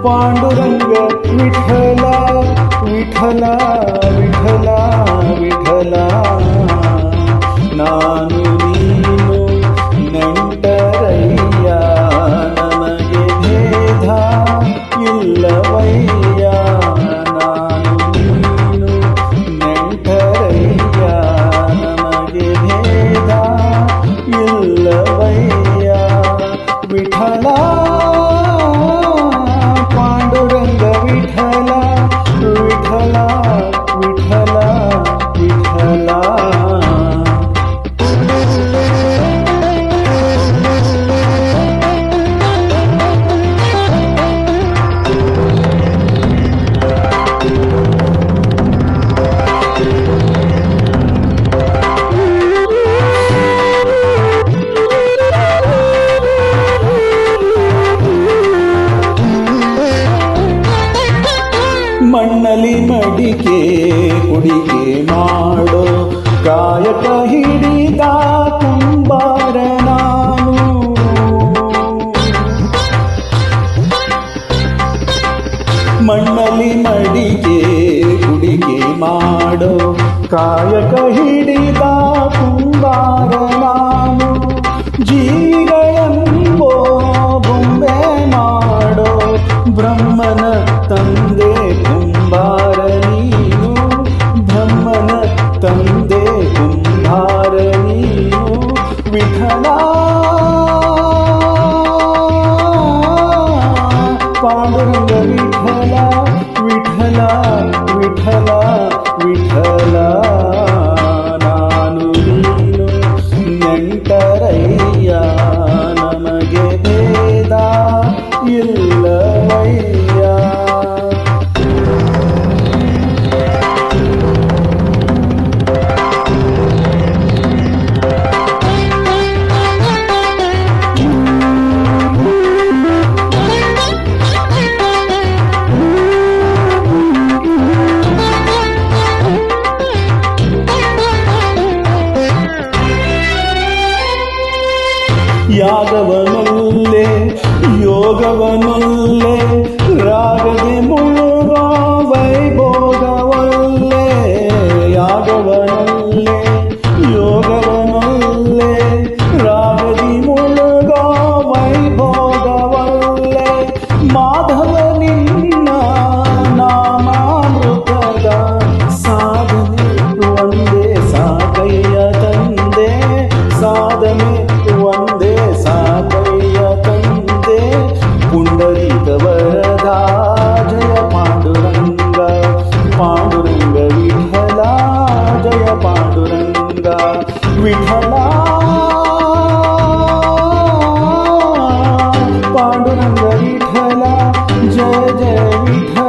ಪಾಂಡುರಂಗ ವಿಠಲ ವಿಠಲ ವಿಠಲ ವಿಠಲ ನಾನು ನೀನು ನೆಂಟರಯ್ಯ ನಮಗೆ ಭೇದ ಇಲ್ಲವಯ್ಯ ನಾನು ನೀನು ನೆಂಟರಯ್ಯ ನಮಗೆ ಭೇದ ಇಲ್ಲವಯ್ಯ ವಿಠಲ ಪಾಂಡುರಂಗ ವಿಠಲ ವಿಠಲ ವಿಠಲ ವಿಠಲ ಮಣ್ಣಲಿ ಮಡಿಕೆ ಕುಡಿಕೆ ಮಾಡೋ ಕಾಯಕ ಹಿಡಿದ ಕುಂಬಾರ ನಾನು ಮಣ್ಣಲಿ ಮಡಿಕೆ ಕುಡಿಕೆ ಮಾಡೋ ಕಾಯಕ ಹಿಡಿದ ಕುಂಬಾರ ನಾನು ಜೀವಯಂಬೋ ಬೊಂಬೆ ಮಾಡೋ ಬ್ರಹ್ಮನ ತಂದೆ ಕುಂಬಾರ ನೀನು ಬ್ರಹ್ಮನ ತಂದೆ ಕುಂಬಾರ ನೀನು ವಿಠಲ ಪಾಂಡುರಂಗ ವಿಠಲ ವಿಠಲ ವಿಠಲ ವಿಠಲ ನಾನು ನೀನು ನೆಂಟರಯ್ಯ ನಮಗೆ ಭೇದ ಇಲ್ಲವಯ್ಯ ಯಾಗವನೊಲ್ಲೆ ಯೋಗವನೊಲ್ಲೆ ರಾಗದೆ ಮುಳುಗ ವೈಭೋಗವೊಲ್ಲೆ ಯಾಗವನೊಲ್ಲೆ ಯೋಗವನೊಲ್ಲೆ ರಾಗದಿ ಮುಳುಗ ವೈಭೋಗವೊಲ್ಲೆ ಮಾಧವ ನಿನ್ನ ನಾಮಾಮೃತದ ಸಾಧನೆ ಒಂದೇ ಸಾಕಯ್ಯ ತಂದೆ ಸಾಧನೆ ಒಂದೇ ಸಾಕಯ್ಯ ತಂದೆ ಪುಂಡರೀಕ ವರದ ಜಯ ಪಾಂಡುರಂಗ ಪಾಂಡುರಂಗ ವಿಠಲ ಜಯ ಪಾಂಡುರಂಗ ವಿಠಲ ಪಾಂಡುರಂಗ ವಿಠಲ ಜಯ ಜಯ ವಿಠಲ